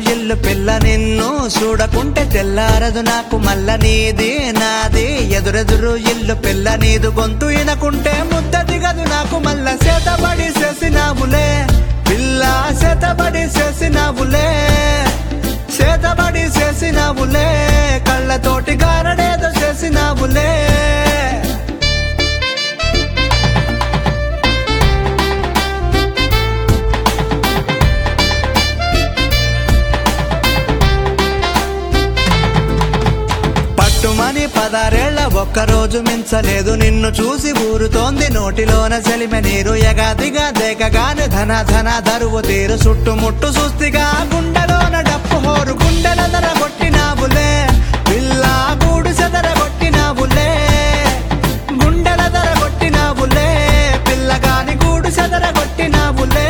ఇల్లు పిల్ల నిన్ను చూడకుంటే తెల్లారదు నాకు మల్ల నీది నాది ఎదురెదురు ఇల్లు పిల్ల నీదు గొంతు ఇనకుంటే ముద్ద దిగదు నాకు మల్ల చేతబడి చేసినావులే పిల్ల చేతబడి చేసినావులే చేతబడి చేసినావులే కళ్ళతోటి గారడేదో చేసినావులే పట్టుమని పదారేళ్ల ఒక్కరోజు మించలేదు నిన్ను చూసి ఊరుతోంది నోటిలోన చెలిమె నీరు ఎగాదిగా దేకగానే ధన ధన దరువు తీరు చుట్టుముట్టు సుస్తిగా గుండెలోన డప్పు హోరు గుండెల ధర కొట్టినావులే పిల్ల గూడు చెదర కొట్టినావులే గుండెల ధర కొట్టినావులే పిల్లగాని గూడు చెదర కొట్టినావులే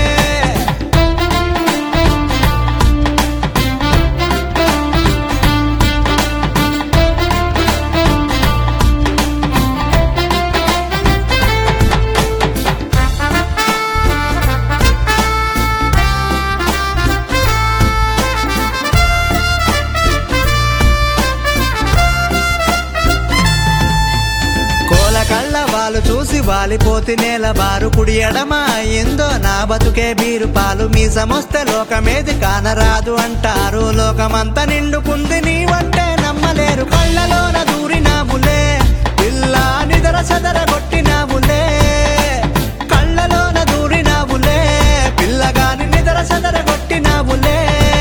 కోల కళ్ళ వాళ్ళు చూసి వాలిపోతి నేల బారు కుడి ఎడమ అయిందో నా బతుకే బీరు పాలు మీ సమస్త లోకమేది కానరాదు అంటారు లోకమంతా నిండుకుంది నీవంటే నమ్మలేరు కళ్ళలోన దూరినావులే పిల్ల నిదర సదర కొట్టినావులే కళ్ళలోన దూరినావులే పిల్లగాని నిదర సదర కొట్టినావులే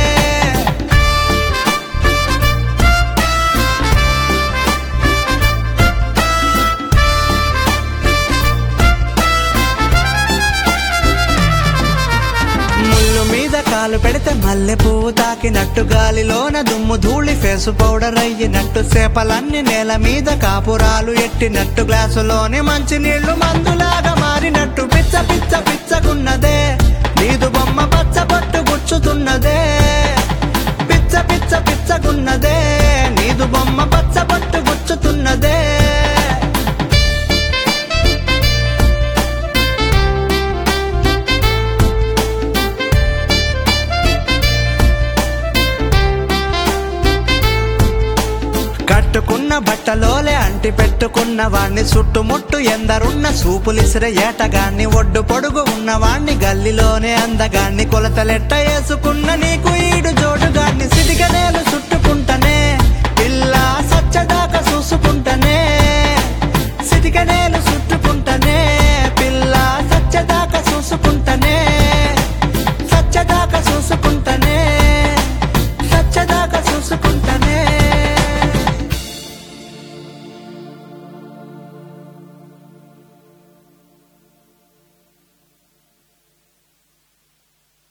ముళ్ళు మీద కాలు పెడితే మల్లె పువ్వు తాకినట్టు గాలిలోన దుమ్ము ధూళి ఫేసు పౌడర్ అయ్యినట్టు చేపలన్నీ నేల మీద కాపురాలు ఎట్టినట్టు గ్లాసులోని మంచి నీళ్లు మందులాగా మారినట్టు పిచ్చ పిచ్చ పిచ్చకున్నదే నీదు బొమ్మ పచ్చ పట్టు గుచ్చుతున్నదే పిచ్చ పిచ్చ పిచ్చకున్నదే నీదు బొమ్మ పచ్చ పట్టు గుచ్చుతున్నదే కట్టుకున్న బట్టలోలే అంటి పెట్టుకున్న వాణ్ణి చుట్టుముట్టు ఎందరున్న సూపులిసిర ఏటగాన్ని ఒడ్డు పొడుగు ఉన్నవాణ్ణి గల్లిలోనే అందగాన్ని కొలతలెట్ట వేసుకున్న నీకు ఈడు జో